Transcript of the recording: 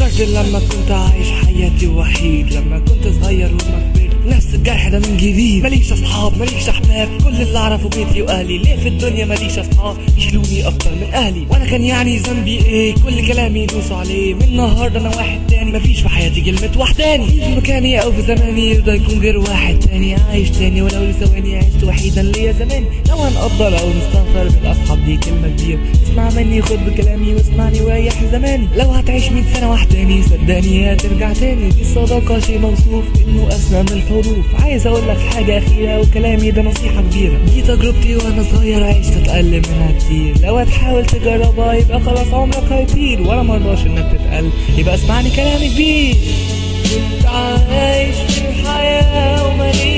فكرت لما كنت عايش حياتي وحيد لما كنت صغير وما كبرت نفس الجرح ده من جديد ماليش اصحاب ماليش احباب كل اللي اعرفه بيتي واهلي ليه في الدنيا ماليش اصحاب يشيلوني اكتر من اهلي وانا كان يعني ذنبي ايه كل كلامي يدوسوا عليه من النهارده انا واحد تاني مفيش في حياتي كلمه وحداني في مكاني او في زماني يرضى يكون غير واحد تاني عايش تاني ولو لثواني عشت وحيدا ليا زمان لو هنقدر او نستغفر بالاصحاب دي كلمه كبيره اسمع مني خد بكلامي واسمعني وريح زماني لو هتعيش 100 سنه وحداني صدقني هترجع تاني دي الصداقه شيء موصوف انه اسمى من الحروف عايز اقول لك حاجه اخيره وكلامي ده نصيحه كبيره دي تجربتي وانا صغير عشت اتقل منها كتير لو هتحاول تجربها يبقى خلاص عمرك هيطير وانا مرضاش انك تتقل يبقى اسمعني كلامي كبير كنت عايش في الحياه وماليش